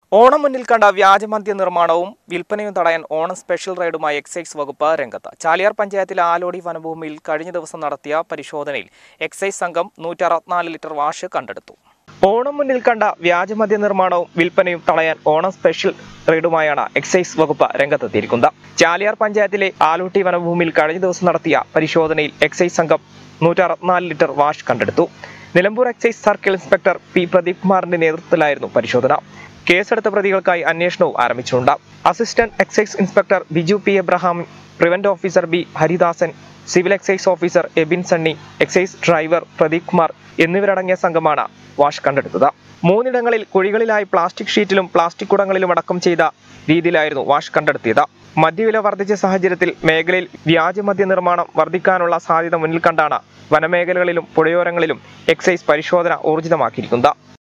ഓണം മുന്നിൽ കണ്ട വ്യാജമദ്യ നിർമ്മാണവും വിൽപ്പനയും തടയാൻ ഓണം സ്പെഷ്യൽ റൈഡുമായി എക്സൈസ് വകുപ്പ് രംഗത്ത് ചാലിയാർ പഞ്ചായത്തിലെ ആലോടി വനഭൂമിയിൽ കഴിഞ്ഞ ദിവസം നടത്തിയ പരിശോധനയിൽ എക്സൈസ് സംഘം നൂറ്റി അറുപത്തിനാല് ലിറ്റർ വാഷ് കണ്ടെടുത്തു ഓണം മുന്നിൽ കണ്ട വ്യാജമദ്യ നിർമ്മാണവും വിൽപ്പനയും തടയാൻ ഓണം സ്പെഷ്യൽ റെയ്ഡുമായാണ് എക്സൈസ് വകുപ്പ് രംഗത്തെത്തിയിരിക്കുന്നത് ചാലിയാർ പഞ്ചായത്തിലെ ആലൂട്ടി വനഭൂമിയിൽ കഴിഞ്ഞ ദിവസം നടത്തിയ പരിശോധനയിൽ എക്സൈസ് സംഘം നൂറ്റി അറുപത്തിനാല് ലിറ്റർ വാഷ് കണ്ടെടുത്തു Nilambur excise circle inspector P Pradeep കുമാറിന്റെ നേതൃത്വത്തിലായിരുന്നു പരിശോധന കേസെടുത്ത പ്രതികൾക്കായി അന്വേഷണവും ആരംഭിച്ചിട്ടുണ്ട് assistant excise inspector Biju P Abraham prevent officer B Haridasan civil excise officer Ebin Sunny excise driver Pradeep Kumar എന്നിവരടങ്ങിയ സംഘമാണ് വാഷ് കണ്ടെടുത്തത് മൂന്നിടങ്ങളിൽ കുഴികളിലായി പ്ലാസ്റ്റിക് ഷീറ്റിലും പ്ലാസ്റ്റിക് കുടങ്ങളിലും അടക്കം ചെയ്ത രീതിയിലായിരുന്നു വാഷ് കണ്ടെടുത്തിയത് മദ്യവില വർദ്ധിച്ച സാഹചര്യത്തിൽ മേഖലയിൽ വ്യാജമദ്യ നിർമ്മാണം വർദ്ധിക്കാനുള്ള സാധ്യത മുന്നിൽ കണ്ടാണ് വനമേഖലകളിലും പുഴയോരങ്ങളിലും എക്സൈസ് പരിശോധന ഊർജിതമാക്കിയിരിക്കുന്നത്